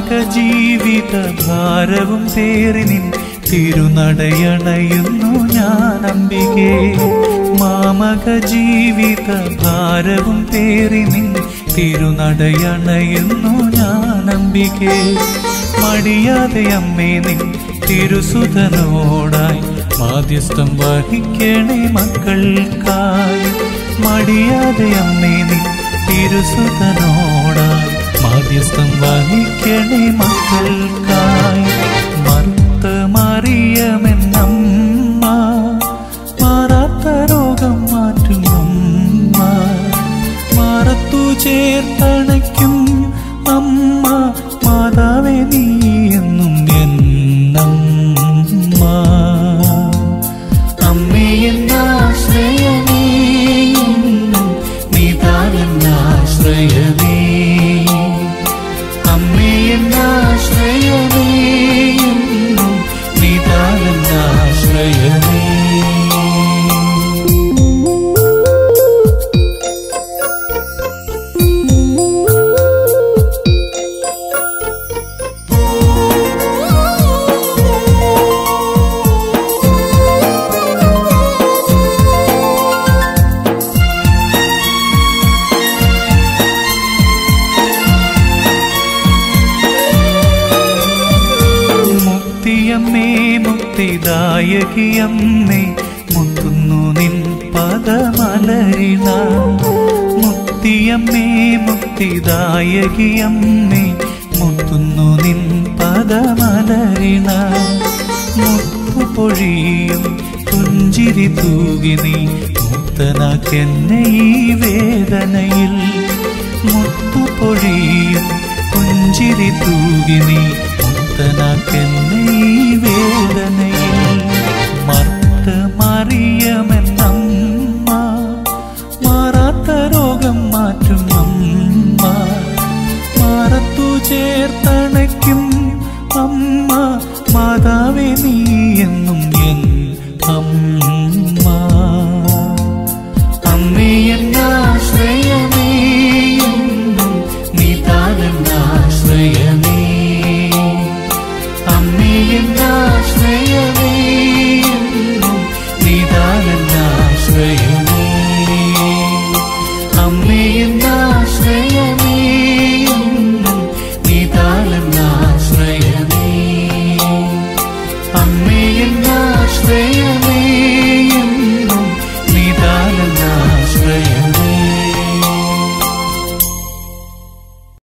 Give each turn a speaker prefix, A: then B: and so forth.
A: മാമക ജീവിത ഭാരവും പേറി നിൻ തിരുനടയണയുന്നു ഞാൻ അംബികേ മാമക ജീവിത ഭാരവും പേറി നിൻ തിരുനടയണയുന്നു ഞാൻ അംബികേ മടിയാതെ അമ്മേ നിൻ തിരുസുതനോടായി മാധ്യസ്ഥം വഹിക്കണേ മക്കൾക്കായി മടിയാതെ അമ്മേ നിൻ തിരുസുതനോടായി മാധ്യസ്ഥം വഹിക്കണേ മക്കൾക്കായി മറുത്ത മറിയമെന്നമ്മ മാറാത്ത രോഗം മാറ്റും അമ്മ മാറത്തു ചേർത്തണയ്ക്കും അമ്മ മാതാവേ നീ എന്നും എന്നമ്മ അമ്മേ എന്നാശ്രയമേ നീതാരെന്നാശ്രയമേ അമ്മേ എന്നാശ്രയമേ നീതാരെന്നാശ്രയമേ മുക്തിയമ്മേ മുക്തിദായകിയമ്മേ മുത്തുന്നു നിൻ പദമലരിണ മുക്തിയമ്മേ മുക്തിദായകിയമ്മേ മുത്തുന്നു നിൻ പദമലരിണ മുത്തു പൊഴിയും പുഞ്ചിരി തൂകി നീ മുക്തനാക്കെന്നെ ഈ വേദനയിൽ മുത്തു പൊഴിയും പുഞ്ചിരി തൂകി നീ മുക്തനാക്കെന്നെ ഈ വേദനയിൽ മർത്ത മറിയമെന്നമ്മ മാറാത്ത രോഗം മാറ്റും അമ്മ മാറത്തു ചേർത്തണയ്ക്കും അമ്മ മാതാവേ നീ എന്നും